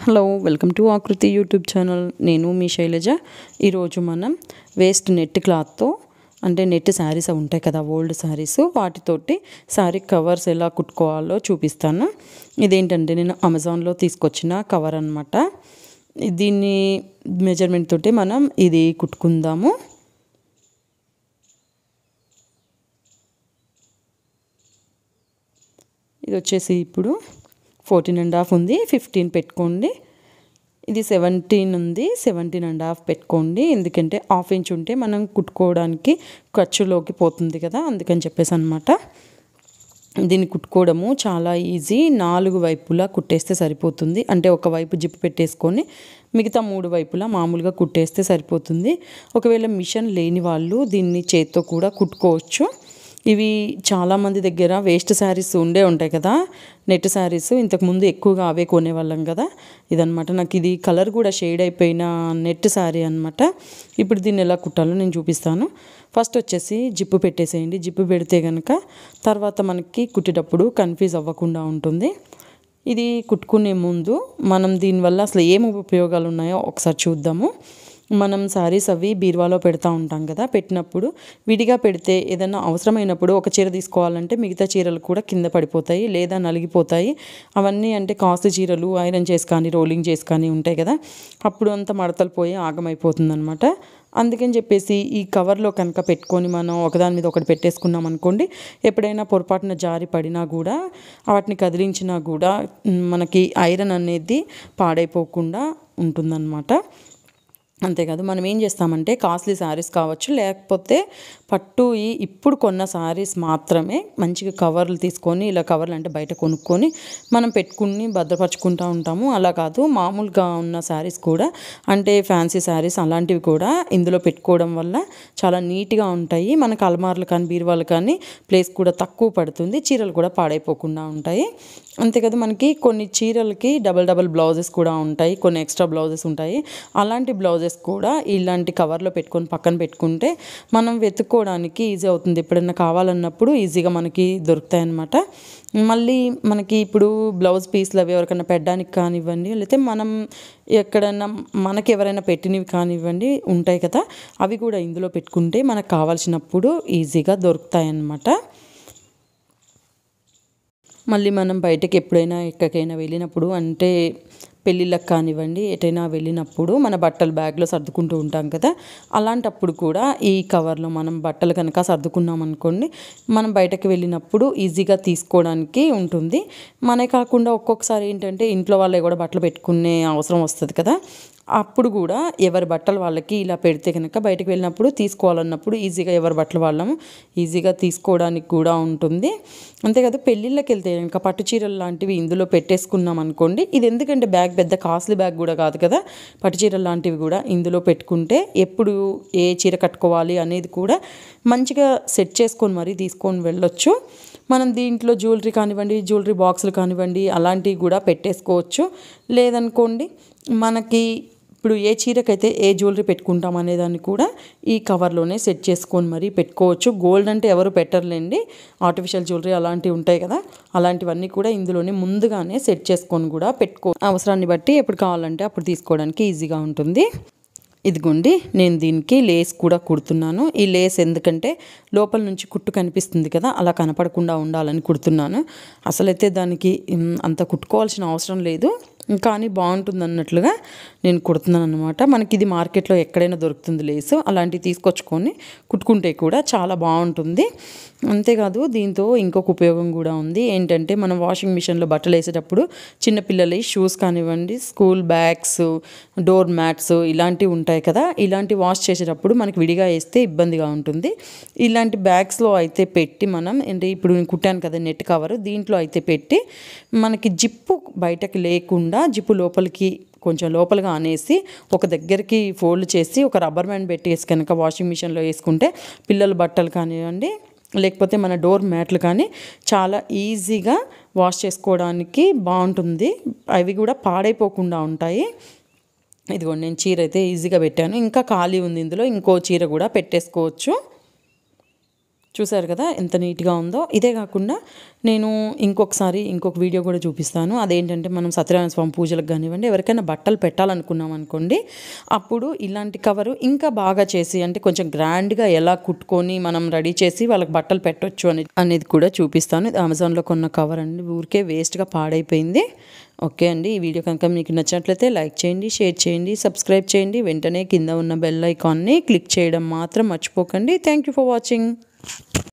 hello welcome to Aakruthi YouTube channel నేను మీ శైలజ ఈరోజు మనం వేస్ట్ నెట్ క్లాత్తో అంటే నెట్ శారీస్ అవి ఉంటాయి కదా ఓల్డ్ శారీస్ వాటితోటి శారీ కవర్స్ ఎలా కుట్టుకోవాలో చూపిస్తాను ఇదేంటంటే నేను అమెజాన్లో తీసుకొచ్చిన కవర్ అనమాట దీన్ని మెజర్మెంట్ తోటి మనం ఇది కుట్టుకుందాము ఇది వచ్చేసి ఇప్పుడు ఫోర్టీన్ అండ్ హాఫ్ ఉంది ఫిఫ్టీన్ పెట్టుకోండి ఇది సెవెంటీన్ ఉంది సెవెంటీన్ అండ్ హాఫ్ పెట్టుకోండి ఎందుకంటే హాఫ్ ఇంచ్ ఉంటే మనం కుట్టుకోవడానికి ఖర్చులోకి పోతుంది కదా అందుకని చెప్పేసి అనమాట దీన్ని కుట్టుకోవడము చాలా ఈజీ నాలుగు వైపులా కుట్టేస్తే సరిపోతుంది అంటే ఒక వైపు జిప్ పెట్టేసుకొని మిగతా మూడు వైపులా మామూలుగా కుట్టేస్తే సరిపోతుంది ఒకవేళ మిషన్ లేని వాళ్ళు దీన్ని చేత్తో కూడా కుట్టుకోవచ్చు ఇవి చాలామంది దగ్గర వేస్ట్ శారీస్ ఉండే ఉంటాయి కదా నెట్ శారీస్ ఇంతకుముందు ఎక్కువగా అవే కొనేవాళ్ళం కదా ఇదనమాట నాకు ఇది కలర్ కూడా షేడ్ అయిపోయిన నెట్ శారీ అనమాట ఇప్పుడు దీన్ని ఎలా కుట్టాలో నేను చూపిస్తాను ఫస్ట్ వచ్చేసి జిప్పు పెట్టేసేయండి జిప్పు పెడితే కనుక తర్వాత మనకి కుట్టేటప్పుడు కన్ఫ్యూజ్ అవ్వకుండా ఉంటుంది ఇది కుట్టుకునే ముందు మనం దీనివల్ల అసలు ఏం ఉపయోగాలు ఉన్నాయో ఒకసారి చూద్దాము మనం శారీస్ అవి బీరువాలో పెడతా ఉంటాం కదా పెట్టినప్పుడు విడిగా పెడితే ఏదైనా అవసరమైనప్పుడు ఒక చీర తీసుకోవాలంటే మిగతా చీరలు కూడా కింద పడిపోతాయి లేదా నలిగిపోతాయి అవన్నీ అంటే కాస్ట్ చీరలు ఐరన్ చేసి కానీ రోలింగ్ చేసి కానీ ఉంటాయి కదా అప్పుడు అంతా మడతలు పోయి ఆగమైపోతుంది అనమాట అందుకని చెప్పేసి ఈ కవర్లో కనుక పెట్టుకొని మనం ఒకదాని మీద ఒకటి పెట్టేసుకున్నాం అనుకోండి ఎప్పుడైనా పొరపాటున జారి పడినా కూడా వాటిని కదిలించినా కూడా మనకి ఐరన్ అనేది పాడైపోకుండా ఉంటుందన్నమాట అంతేకాదు మనం ఏం చేస్తామంటే కాస్ట్లీ శారీస్ కావచ్చు లేకపోతే పట్టు ఈ ఇప్పుడు కొన్న శారీస్ మాత్రమే మంచిగా కవర్లు తీసుకొని ఇలా కవర్లు అంటే బయట కొనుక్కొని మనం పెట్టుకుని భద్రపరుచుకుంటూ ఉంటాము అలా కాదు మామూలుగా ఉన్న శారీస్ కూడా అంటే ఫ్యాన్సీ శారీస్ అలాంటివి కూడా ఇందులో పెట్టుకోవడం వల్ల చాలా నీట్గా ఉంటాయి మనకు అలమార్లు కానీ బీరువాలు కానీ ప్లేస్ కూడా తక్కువ పడుతుంది చీరలు కూడా పాడైపోకుండా ఉంటాయి అంతేకాదు మనకి కొన్ని చీరలకి డబల్ డబల్ బ్లౌజెస్ కూడా ఉంటాయి కొన్ని ఎక్స్ట్రా బ్లౌజెస్ ఉంటాయి అలాంటి బ్లౌజెస్ కూడా ఇలాంటి కవర్లో పెట్టుకొని పక్కన పెట్టుకుంటే మనం వెతుక్కోవడానికి ఈజీ అవుతుంది ఎప్పుడైనా కావాలన్నప్పుడు ఈజీగా మనకి దొరుకుతాయి అన్నమాట మళ్ళీ మనకి ఇప్పుడు బ్లౌజ్ పీస్లు అవి ఎవరికైనా పెట్టడానికి కానివ్వండి లేకపోతే మనం ఎక్కడైనా మనకి ఎవరైనా పెట్టినవి కానివ్వండి ఉంటాయి కదా అవి కూడా ఇందులో పెట్టుకుంటే మనకు కావాల్సినప్పుడు ఈజీగా దొరుకుతాయి అన్నమాట మళ్ళీ మనం బయటకి ఎప్పుడైనా ఎక్కడికైనా వెళ్ళినప్పుడు అంటే పెళ్ళిళ్ళకి కానివ్వండి ఎటైనా వెళ్ళినప్పుడు మన బట్టలు బ్యాగ్లో సర్దుకుంటూ ఉంటాం కదా అలాంటప్పుడు కూడా ఈ కవర్లో మనం బట్టలు కనుక సర్దుకున్నాం అనుకోండి మనం బయటకు వెళ్ళినప్పుడు ఈజీగా తీసుకోవడానికి ఉంటుంది మనే కాకుండా ఒక్కొక్కసారి ఏంటంటే ఇంట్లో వాళ్ళే కూడా బట్టలు పెట్టుకునే అవసరం వస్తుంది కదా అప్పుడు కూడా ఎవరి బట్టలు వాళ్ళకి ఇలా పెడితే కనుక బయటకు వెళ్ళినప్పుడు తీసుకోవాలన్నప్పుడు ఈజీగా ఎవరి బట్టలు వాళ్ళము ఈజీగా తీసుకోవడానికి కూడా ఉంటుంది అంతేకాదు పెళ్ళిళ్ళకి వెళ్తే కనుక పట్టు చీరలు లాంటివి ఇందులో పెట్టేసుకున్నాం అనుకోండి ఇది ఎందుకంటే బ్యాగ్ పెద్ద కాస్ట్లీ బ్యాగ్ కూడా కాదు కదా పట్టు చీరలు లాంటివి కూడా ఇందులో పెట్టుకుంటే ఎప్పుడు ఏ చీర కట్టుకోవాలి అనేది కూడా మంచిగా సెట్ చేసుకొని మరీ తీసుకొని వెళ్ళొచ్చు మనం దీంట్లో జ్యువెలరీ కానివ్వండి జ్యువెలరీ బాక్సులు కానివ్వండి అలాంటివి కూడా పెట్టేసుకోవచ్చు లేదనుకోండి మనకి ఇప్పుడు ఏ చీరకైతే ఏ జ్యువెలరీ పెట్టుకుంటాం అనేదాన్ని కూడా ఈ కవర్లోనే సెట్ చేసుకొని మరీ పెట్టుకోవచ్చు గోల్డ్ అంటే ఎవరు పెట్టర్లేండి ఆర్టిఫిషియల్ జ్యువెలరీ అలాంటివి ఉంటాయి కదా అలాంటివన్నీ కూడా ఇందులోనే ముందుగానే సెట్ చేసుకొని కూడా పెట్టుకో అవసరాన్ని బట్టి ఎప్పుడు కావాలంటే అప్పుడు తీసుకోవడానికి ఈజీగా ఉంటుంది ఇదిగోండి నేను దీనికి లేస్ కూడా కుడుతున్నాను ఈ లేస్ ఎందుకంటే లోపల నుంచి కుట్టు కనిపిస్తుంది కదా అలా కనపడకుండా ఉండాలని కుడుతున్నాను అసలైతే దానికి అంత కుట్టుకోవాల్సిన అవసరం లేదు కానీ బాగుంటుంది అన్నట్లుగా నేను కుడుతున్నాను అనమాట మనకి ఇది మార్కెట్లో ఎక్కడైనా దొరుకుతుంది లేసు అలాంటివి తీసుకొచ్చుకొని కుట్టుకుంటే కూడా చాలా బాగుంటుంది అంతేకాదు దీంతో ఇంకొక ఉపయోగం కూడా ఉంది ఏంటంటే మనం వాషింగ్ మిషన్లో బట్టలు వేసేటప్పుడు చిన్నపిల్లల షూస్ కానివ్వండి స్కూల్ బ్యాగ్స్ డోర్ మ్యాట్స్ ఇలాంటివి ఉంటాయి కదా ఇలాంటి వాష్ చేసేటప్పుడు మనకి విడిగా వేస్తే ఇబ్బందిగా ఉంటుంది ఇలాంటి బ్యాగ్స్లో అయితే పెట్టి మనం అంటే ఇప్పుడు నేను కుట్టాను కదా నెట్ కవర్ దీంట్లో అయితే పెట్టి మనకి జిప్పు బయటకు లేకుండా జిప్పు లోపలికి కొంచెం లోపలగా అనేసి ఒక దగ్గరికి ఫోల్డ్ చేసి ఒక రబ్బర్ బ్యాండ్ పెట్టేసి కనుక వాషింగ్ మిషన్లో వేసుకుంటే పిల్లల బట్టలు కానివ్వండి లేకపోతే మన డోర్ మ్యాట్లు కానీ చాలా ఈజీగా వాష్ చేసుకోవడానికి బాగుంటుంది అవి కూడా పాడైపోకుండా ఉంటాయి ఇదిగోండి నేను చీర అయితే ఈజీగా పెట్టాను ఇంకా ఖాళీ ఉంది ఇందులో ఇంకో చీర కూడా పెట్టేసుకోవచ్చు చూసారు కదా ఎంత నీట్గా ఉందో ఇదే కాకుండా నేను ఇంకొకసారి ఇంకొక వీడియో కూడా చూపిస్తాను అదేంటంటే మనం సత్యనారాయణ స్వామి పూజలకు కానివ్వండి ఎవరికైనా బట్టలు పెట్టాలనుకున్నాం అనుకోండి అప్పుడు ఇలాంటి కవరు ఇంకా బాగా చేసి అంటే కొంచెం గ్రాండ్గా ఎలా కుట్టుకొని మనం రెడీ చేసి వాళ్ళకి బట్టలు పెట్టొచ్చు అని అనేది కూడా చూపిస్తాను ఇది అమెజాన్లో కొన్న కవర్ అండి ఊరికే వేస్ట్గా పాడైపోయింది ఓకే అండి ఈ వీడియో కనుక మీకు నచ్చినట్లయితే లైక్ చేయండి షేర్ చేయండి సబ్స్క్రైబ్ చేయండి వెంటనే కింద ఉన్న బెల్ ఐకాన్ని క్లిక్ చేయడం మాత్రం మర్చిపోకండి థ్యాంక్ యూ ఫర్ వాచింగ్